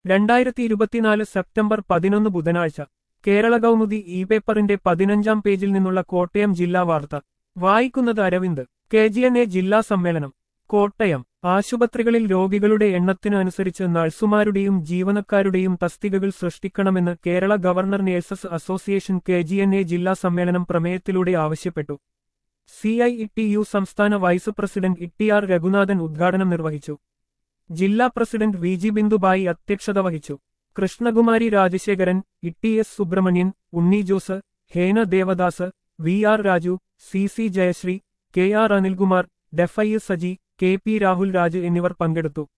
രണ്ടായിരത്തി ഇരുപത്തിനാല് സെപ്റ്റംബർ പതിനൊന്ന് ബുധനാഴ്ച കേരള കൗമുദി ഇ പേപ്പറിന്റെ പതിനഞ്ചാം പേജിൽ നിന്നുള്ള കോട്ടയം ജില്ലാ വാർത്ത വായിക്കുന്നത് Aravind K G N A ജില്ലാ സമ്മേളനം കോട്ടയം ആശുപത്രികളിൽ രോഗികളുടെ എണ്ണത്തിന് അനുസരിച്ച് നഴ്സുമാരുടെയും ജീവനക്കാരുടെയും തസ്തികകൾ സൃഷ്ടിക്കണമെന്ന് Kerala government nurses association K G N A ജില്ലാ സമ്മേളനം പ്രമേയത്തിലൂടെ ആവശ്യപ്പെട്ടു സി ഐ ഇ ടി യു സംസ്ഥാന vice president E T R Raghunathan ഉദ്ഘാടനം നിർവഹിച്ചു ജില്ലാ പ്രസിഡന്റ് വി ജി ബിന്ദുബായി അധ്യക്ഷത വഹിച്ചു Krishnakumari Rajasekharan E T S Subrahmanian Unni Jose Hena Devadas V R Raju C C Jayasree K R Anilkumar ഡെഫൈ സജി കെ പി രാഹുൽ രാജ് എന്നിവർ പങ്കെടുത്തു